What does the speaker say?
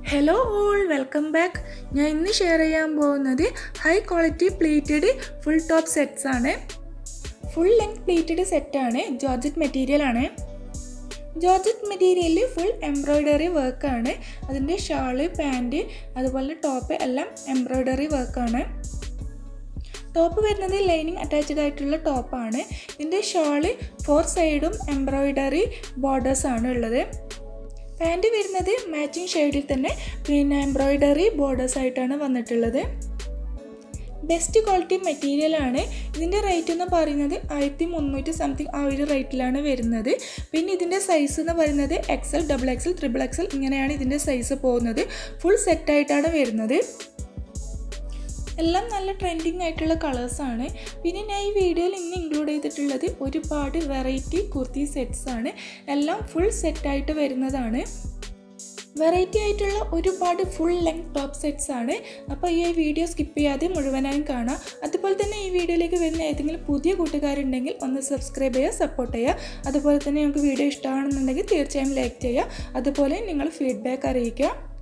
hello all welcome back ഞാൻ ഇന്ന് share ചെയ്യാൻ പോകുന്നത് high quality pleated full top sets ആണ് ഫുൾ ലെങ്ത് പ്ലീറ്റഡ് സെറ്റാണ് ജോർജറ്റ് മെറ്റീരിയൽ ആണ് ജോർജറ്റ് മെറ്റീരിയലിൽ ഫുൾ എംബ്രോയ്ഡറി വർക്കാണ് അതിൻ്റെ ഷാള് പാൻറ്റ് അതുപോലെ ടോപ്പ് എല്ലാം എംബ്രോയ്ഡറി വർക്കാണ് ടോപ്പ് വരുന്നത് ലൈനിങ് അറ്റാച്ച്ഡ് ആയിട്ടുള്ള ടോപ്പാണ് ഇതിൻ്റെ ഷാള് ഫോർ സൈഡും എംബ്രോയ്ഡറി ബോർഡേഴ്സ് ആണ് ഉള്ളത് പാൻറ് വരുന്നത് മാച്ചിങ് ഷെയ്ഡിൽ തന്നെ പിന്നെ എംബ്രോയ്ഡറി ബോർഡേഴ്സ് ആയിട്ടാണ് വന്നിട്ടുള്ളത് ബെസ്റ്റ് ക്വാളിറ്റി മെറ്റീരിയൽ ആണ് ഇതിൻ്റെ റേറ്റ് എന്ന് പറയുന്നത് ആയിരത്തി മുന്നൂറ്റി സംതിങ് ആ ഒരു റേറ്റിലാണ് വരുന്നത് പിന്നെ ഇതിൻ്റെ സൈസ് എന്ന് പറയുന്നത് XL double XL triple XL ഇങ്ങനെയാണ് ഇതിൻ്റെ സൈസ് പോകുന്നത് ഫുൾ സെറ്റായിട്ടാണ് വരുന്നത് എല്ലാം നല്ല ട്രെൻഡിങ് ആയിട്ടുള്ള കളേഴ്സാണ് പിന്നെ ഞാൻ ഈ വീഡിയോയിൽ ഇന്ന് ഇൻക്ലൂഡ് ചെയ്തിട്ടുള്ളത് ഒരുപാട് വെറൈറ്റി കുർത്തി സെറ്റ്സ് ആണ് എല്ലാം ഫുൾ സെറ്റായിട്ട് വരുന്നതാണ് വെറൈറ്റി ആയിട്ടുള്ള ഒരുപാട് ഫുൾ ലെങ്ത് ടോപ്പ് സെറ്റ്സ് ആണ് അപ്പോൾ ഈ വീഡിയോ സ്കിപ്പ് ചെയ്യാതെ മുഴുവനായും കാണാം അതുപോലെ തന്നെ ഈ വീഡിയോയിലേക്ക് വരുന്ന ഏതെങ്കിലും പുതിയ കൂട്ടുകാരുണ്ടെങ്കിൽ ഒന്ന് സബ്സ്ക്രൈബ് ചെയ്യുക സപ്പോർട്ട് ചെയ്യുക അതുപോലെ തന്നെ നിങ്ങൾക്ക് വീഡിയോ ഇഷ്ടമാണെന്നുണ്ടെങ്കിൽ തീർച്ചയായും ലൈക്ക് ചെയ്യുക അതുപോലെ നിങ്ങൾ ഫീഡ്ബാക്ക് അറിയിക്കുക